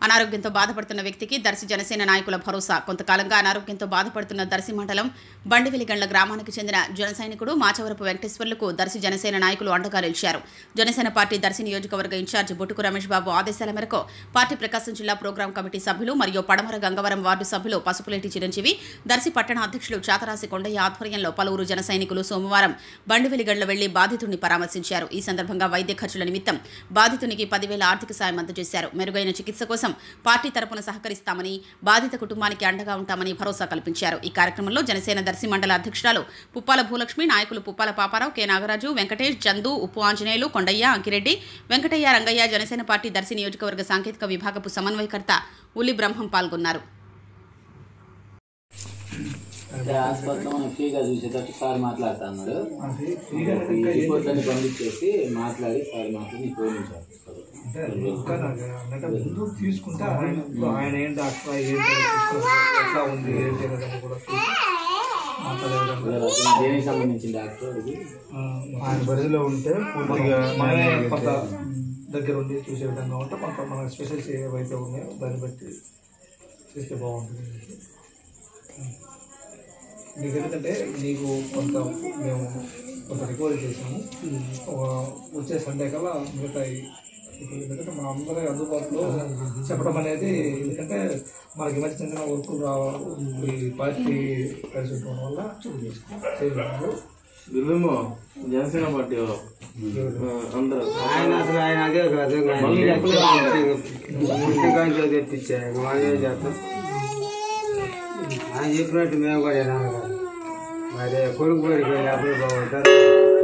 అనారోగ్యంతో బాధపడుతున్న వ్యక్తికి దర్శి జనసేన నాయకుల భరోసా కొంతకాలంగా అనారోగ్యంతో బాధపడుతున్న దర్శి మండలం బండివెలిగండ్ల గ్రామానికి చెందిన జన సైనికుడు మాచవరపు వెంకటేశ్వర్లకు దర్శి జనసేన నాయకులు అండగా నిలిచారు జనసేన పార్టీ దర్శి నియోజకవర్గ ఇన్ఛార్జ్ బొట్టుకు రమేష్ బాబు ఆదేశాల మేరకు పార్టీ ప్రకాశం జిల్లా ప్రోగ్రాం కమిటీ సభ్యులు మరియు పడమర గంగవరం వార్డు సభ్యులు పసుపులేటి చిరంజీవి దర్శి పట్టణ అధ్యక్షులు చాతరాసి కొండయ్య ఆధ్వర్యంలో పలువురు జన సైనికులు సోమవారం బండివెలిగండ్ల వెళ్లి బాధితుడిని పరామర్శించారు ఈ సందర్భంగా వైద్య ఖర్చుల నిమిత్తం బాధితునికి పదివేల ఆర్థిక సాయం అందజేశారు మెరుగైన చికిత్స కోసం పార్టీ తరపున సహకరిస్తామని బాధిత కుటుంబానికి అండగా ఉంటామని భరోసా కల్పించారు ఈ కార్యక్రమంలో జనసేన దర్శి మండల అధ్యక్షురాలు పుప్పాల భూలక్ష్మి నాయకులు పుప్పాల పాపారావు కె నాగరాజు వెంకటేష్ చందు ఉప్పు ఆంజనేయులు కొండయ్య అంకిరెడ్డి వెంకటయ్య రంగయ్య జనసేన పార్టీ దర్శి నియోజకవర్గ సాంకేతిక విభాగపు సమన్వయకర్త ఉల్లి బ్రహ్మం పాల్గొన్నారు అంటే హాస్పిటల్లో మనం ఫ్రీగా చూసేటట్టు సార్ మాట్లాడుతా అన్నాడు ఈ రిపోర్ట్ అన్ని పంపించేసి మాట్లాడి సార్ మాట్లాడి ఫోన్ ఇచ్చారు అంటే ఇంకా నాకు అంటే ముందు తీసుకుంటే ఆయన ఇప్పుడు ఆయన ఏం డాక్టర్ ఏంటి తీసుకొని ఎట్లా ఉంది ఏంటి అనేది కూడా చూసి మాట్లాడే విధంగా అసలు దేనికి సంబంధించిన డాక్టర్ ఇది ఆ, ఆయన పరిధిలో ఉంటే పూర్తిగా మనమే కొంత దగ్గర ఉండి చూసే విధంగా ఉంటే కొంత మన స్పెషల్స్ ఏవైతే ఉన్నాయో దాన్ని బట్టి చేస్తే బాగుంటుంది నీకు ఎందుకంటే నీకు కొంత మేము కొంత రికవరీ చేసాము ఒక వచ్చే సండే కల్లా మిగతా ఈ- ఇప్పుడు ఎందుకంటే మన అందరి అందుబాటులో చెప్పడం అనేది ఎందుకంటే మనకి మధ్య చెందిన వర్క్ ఈ పార్టీ కలిసి ఉండడం వల్ల చేయలేదు దుర్గమ్మ జనసేన పార్టీ అందరూ ఆయన అసలు ఆయన అదే కాదు ఇంటికాంచి తెప్పించాడు మనం ఏం చేస్తాం ఆయన చెప్పినట్టు మేము కూడా వినాలి కదా. మరి కొడుకు పోయి అప్పుడు బాగుంటారు